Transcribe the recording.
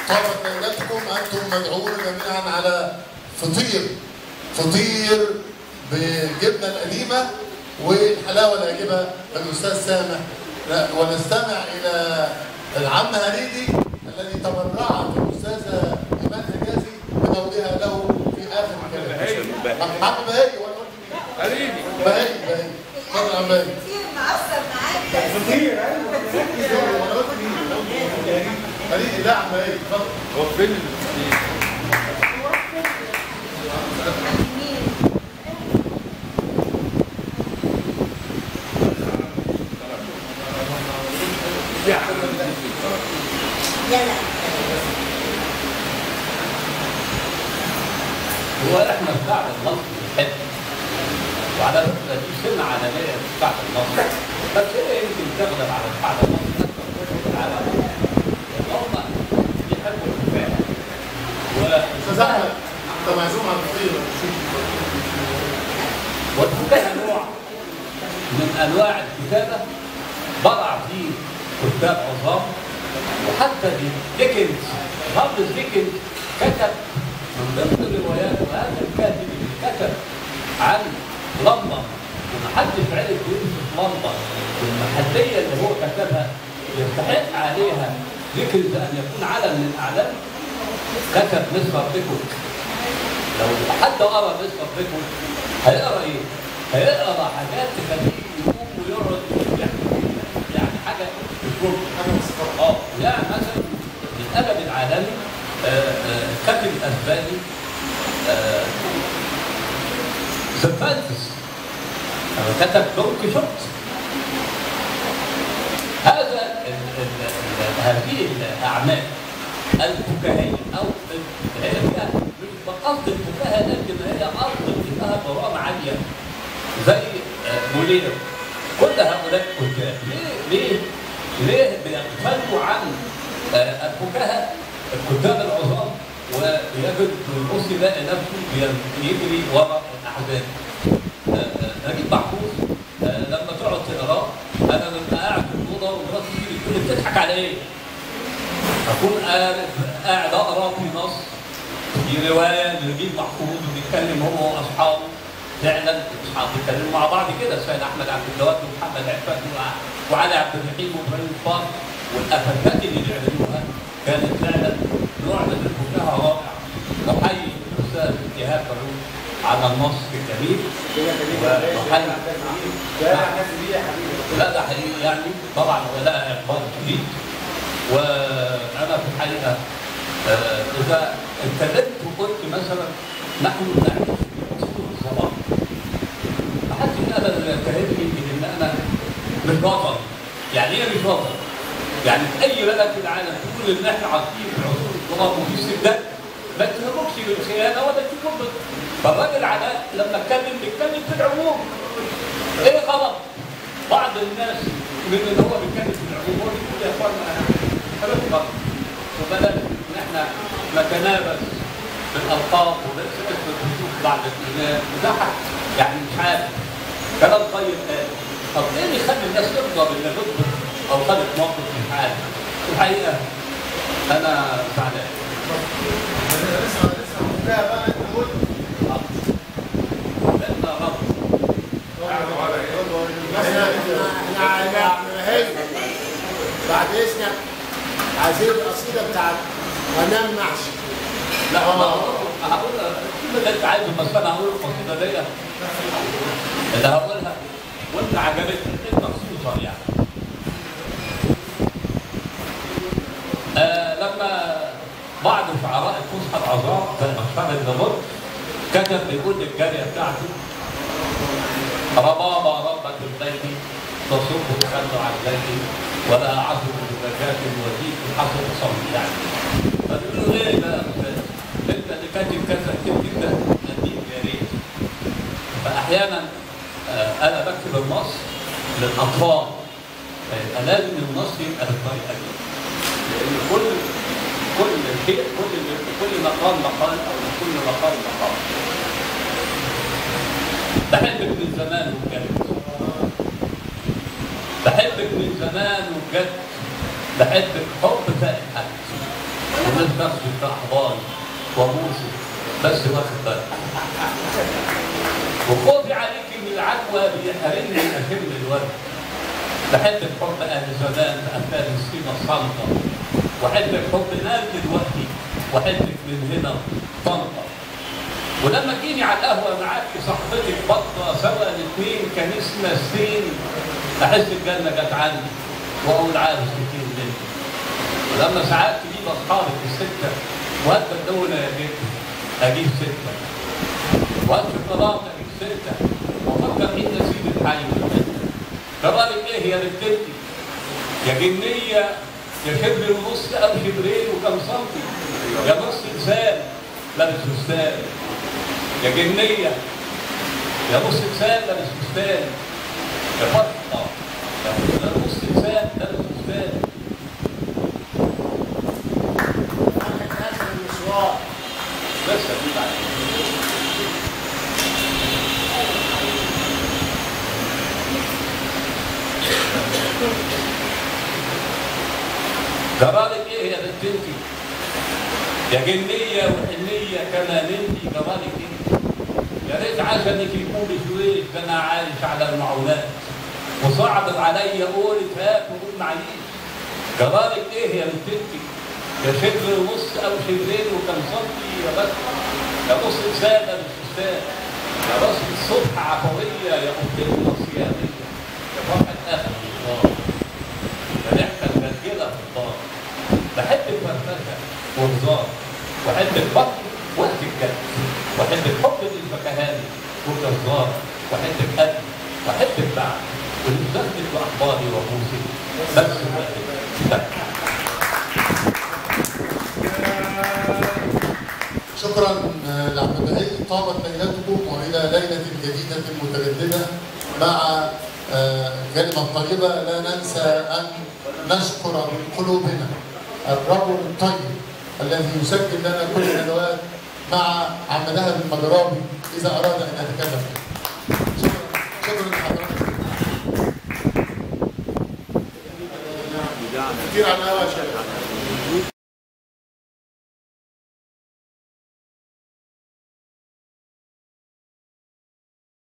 طابت ليلتكم انتم مدعوون جميعا على فطير فطير بالجبنه القديمه والحلاوه العاجبه الاستاذ سامح لا، ونستمع الى العم هريدي الذي تبرعت الاستاذه ايمان حجازي بنودها له في اخر الكلام. عم بهي ولا قلت مين؟ قريبي بهي بهي اتفضل يا عم بهي كتير مأثر معاك ولا قلت مين؟ هريدي لا عم بهي اتفضل هو فين المسكين؟ يلا هو احنا الشعب المصري بيحب وعلى فكره دي سمه عالميه في الشعب المصري بس هي يمكن تغلب على الشعب المصري اكثر من العالم هم بيحبوا الكفايه استاذ احمد انت معزوم على الفطير والفكاهه نوع من انواع الكتابه برع فيه كتاب عظام وحتى ديكنز هارلز ديكنز كتب من ضمن الروايات وهذا الكاتب اللي كتب عن لندن ومحدش عرف يوصف لندن والمحليه اللي هو كتبها يستحق عليها ديكنز ان يكون علم من اعلام كتب مستر بيكوت لو حد قرا مستر بيكوت هيقرا ايه؟ هيقرا حاجات تخليه يقوم ويقعد يحكي يعني حاجه مش ممكن اه يعني مثلا الادب العالمي آه، آه، كاتب اسباني سيرفانتس كتب دون كيشوت هذا ال- ال- ال- هذه الاعمال الفكاهيه او ال- هي فيها مش بقصد الفكاهه لكن هي قصد فيها برامه عاليه زي آه، مولير كل هؤلاء الكتاب ليه ليه ليه بيغفلوا عن آه، الفكاهه الكتاب العظام ويجد القصي يلاقي نفسه بي- بيجري وراء الاحداث آه، آه، نجيب محفوظ آه، لما تقعد تقراه انا لما قاعد في الاوضه ومراتي تيجي تقول لي بتضحك على ايه؟ اكون قاعد قاعد اقرا في نص في روايه لنجيب محفوظ وبيتكلم هو واصحابه فعلا اصحاب بيتكلموا مع بعض كده سيد احمد عبد الجواد ومحمد عفان وع- وعلي عبد الرحيم وابراهيم الفار والافلات اللي بيعملوها كانت فعلا نوع من الفكاهه رائع وحي الاستاذ ايهاب فاروق على النص الجميل وحي لا ده حقيقي يعني طبعا هو لها اقبال شديد وانا في الحقيقه آه، اذا اتكلمت وقلت مثلا نحن نعيش في عصور الظلام ما حدش ابدا يتهمني بان انا مش بطل يعني ايه مش بطل؟ يعني في اي بلد في العالم تقول ان احنا عايشين في عصور الظلام وفي استبداد ما تهمكش بالخيانه ولا تكون فالراجل علاء لما اتكلم بيتكلم في العموم ايه غلط؟ بعض الناس من اللي هو بيتكلم في العموم هو بيقول يا اخوانا كلام غلط وبلاش ان احنا نتنافس بالالقاب ونسال الخصوص بعد الامام وده حق. يعني مش عارف كلام طيب قال طب ايه اللي يخلي الناس ترضى باللي ضد او خدت موقف مش عارف الحقيقه انا زعلان لسه لسه فكاهه بقى انت قلت لان رب احنا يا عم هي بعد اذنك عايزين القصيده بتاعت وانام محشي لا ما هقول اللي انت عايزه بس انا هقول القصيده دي اللي هقولها وانت عجبتني انت خصوصا يعني آه لما بعض شعراء الفصحى العظام زي بشار النمر كتب بيقول للجاريه بتاعته ربابة ربة البيت تصب الخل على البيت ولا عصر بزكاة وزيد حصر صوم يعني فبيقولوا ايه بقى يا أستاذ؟ انت اللي كاتب كذا كتير جدا اديك يا ريت فاحيانا آه، انا بكتب النص للاطفال فيبقى لازم النص يبقى بالطريقه دي لان كل كل شيء كل كل مقام مقال او كل مقال مقام بحبك من زمان وبجد بحبك من زمان وبجد بحبك حب فائق حد والناس تاخد في احضاني وابوسه بس واخد بالك وخوفي عليك من العدوى بيحرمني من اشم الورد بحب حب اهل زمان في افلام السيما صامته واحب حب ناس دلوقتي واحبك من هنا طنطا ولما تجيني على القهوه معاك صاحبتك بطه سوا الاثنين كنسنا سنين احس الجنه جت عندي واقول عارف كتير مني ولما ساعات تجيب اصحابي في السكه وهات الدوله يا جدي اجيب سته وهات شوكولاته اجيب سته وافكر ان اسيب الحي والحته جرالك ايه يا بنتي يا جنيه يا شبر ونص او شبرين وكم سنتي يا نص لسان لابس فستان يا جنيه يا نص لسان لابس فستان يا فرحه يا نص لسان لابس فستان اخر اخر المشوار بس دي بعد جرالك ايه يا بنت انتي يا جنية وحنية كما ننتي جرالك ايه يا ريت عشانك يكون شويش ده انا عايش على المعونات وصعب عليا قولة هات وقول معيش جرالك ايه يا بنت انتي يا شبر ونص او شبرين وكم سنتي يا بس يا نص لسان مش فستان يا راس الصبح عفوية يا قبتنا صيامية يا فرحة اخر النهار يا ضحكة المسجلة في الدار بحب الفرفشة والهزار واحب الفقر وقت الجد واحب الحب للفكهاني والجزار واحب القلب واحب البعد والمزهد باخباري وابوسي بس واحد شكرا آه، لعم بهي طابت ليلتكم والى ليله جديده متجدده مع آه، كلمه طيبه لا ننسى ان نشكر من قلوبنا الرجل الطيب الذي يسجل لنا كل الندوات مع عم دهب المجرابي اذا اراد ان يتكلم شكرا شكرا لحضرتك كتير على الهوا يا شباب